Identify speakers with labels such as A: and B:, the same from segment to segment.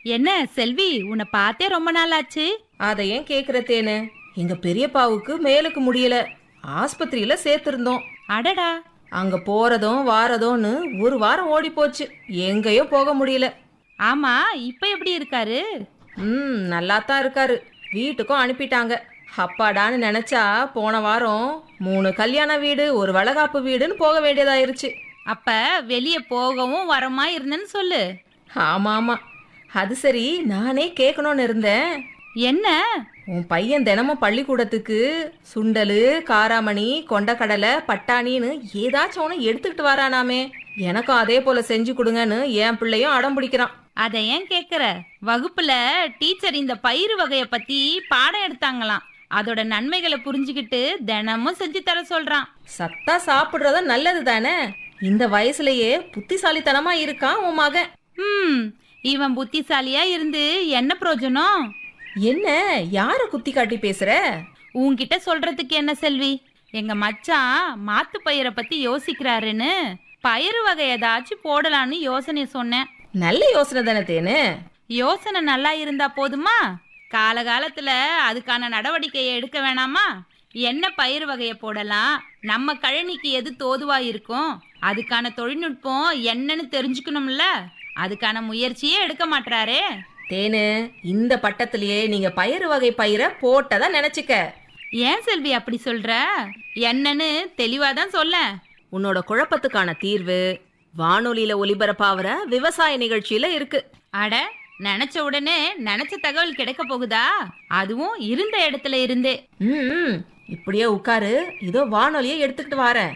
A: என்ன செல்வி உன்னை பார்த்தே ரொம்ப நாள் ஆச்சு
B: அதை ஏன் கேக்குற தேனு எங்க பெரியப்பாவுக்கு மேலுக்கு முடியல ஆஸ்பத்திரியில சேர்த்திருந்தோம்
A: அடடா
B: அங்க போறதும் வாரதும்னு ஒரு வாரம் ஓடி போச்சு எங்கேயும் போக முடியல
A: ஆமா இப்ப எப்படி இருக்காரு
B: ம் நல்லா தான் இருக்காரு வீட்டுக்கும் அனுப்பிட்டாங்க அப்பாடான்னு நினைச்சா போன வாரம் மூணு கல்யாண வீடு ஒரு வளகாப்பு வீடுன்னு போக வேண்டியதாயிருச்சு
A: அப்ப வெளிய போகவும் வரமா இருந்தேன்னு சொல்லு
B: ஆமா ஆமா அது சரி நானே கேட்கணும்னு இருந்தேன்
A: என்ன
B: உன் பையன் தினமும் பள்ளிக்கூடத்துக்கு சுண்டலு காராமணி கொண்டக்கடலை பட்டாணின்னு ஏதாச்சும் ஒன்று எடுத்துக்கிட்டு வரானாமே எனக்கும் அதே போல செஞ்சு கொடுங்கன்னு என் பிள்ளையும் அடம் பிடிக்கிறான்
A: அத ஏன் கேக்குற வகுப்புல டீச்சர் இந்த பயிறு வகைய பத்தி பாடம் எடுத்தாங்களாம் அதோட நன்மைகளை புரிஞ்சுக்கிட்டு தினமும் செஞ்சு தர சொல்றான்
B: சத்தா சாப்பிடுறது நல்லது தானே இந்த வயசுலயே புத்திசாலித்தனமா இருக்கான் உன் மகன்
A: ம் இவன் புத்திசாலியா இருந்து என்ன பிரயோஜனம்
B: என்ன யார குத்தி காட்டி பேசுற
A: உன்கிட்ட சொல்றதுக்கு என்ன செல்வி எங்க மச்சான் மாத்து பயிரை பத்தி யோசிக்கிறாருன்னு பயிறு வகை ஏதாச்சும் போடலான்னு யோசனை சொன்னேன்
B: நல்ல யோசனை தானே தேனு
A: யோசனை நல்லா இருந்தா போதுமா காலகாலத்துல அதுக்கான நடவடிக்கையை எடுக்க வேணாமா என்ன பயிர் வகையை போடலாம் நம்ம கழனிக்கு எது தோதுவா இருக்கும் அதுக்கான தொழில்நுட்பம் என்னன்னு தெரிஞ்சுக்கணும்ல அதுக்கான முயற்சியே எடுக்க மாட்றாரே
B: தேனு இந்த பட்டத்திலேயே நீங்க பயிறு வகை பயிரை போட்டதா நினைச்சுக்க
A: ஏன் செல்வி அப்படி சொல்ற என்னன்னு தெளிவாதான் சொல்ல
B: உன்னோட குழப்பத்துக்கான தீர்வு வானொலியில ஒலிபரப்பாகிற விவசாய நிகழ்ச்சியில இருக்கு
A: அட நினைச்ச உடனே நினைச்ச தகவல் கிடைக்க போகுதா அதுவும் இருந்த இடத்துல இருந்தே
B: ம் ம், இப்படியே உட்காரு இதோ வானொலியை எடுத்துக்கிட்டு வாரேன்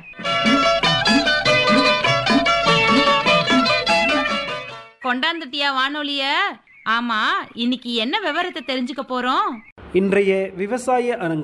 A: கொண்டாந்துட்டியா வானொலிய ஆமா இன்னைக்கு என்ன விவரத்தை தெரிஞ்சுக்க போறோம்
C: இன்றைய விவசாய அரங்கம்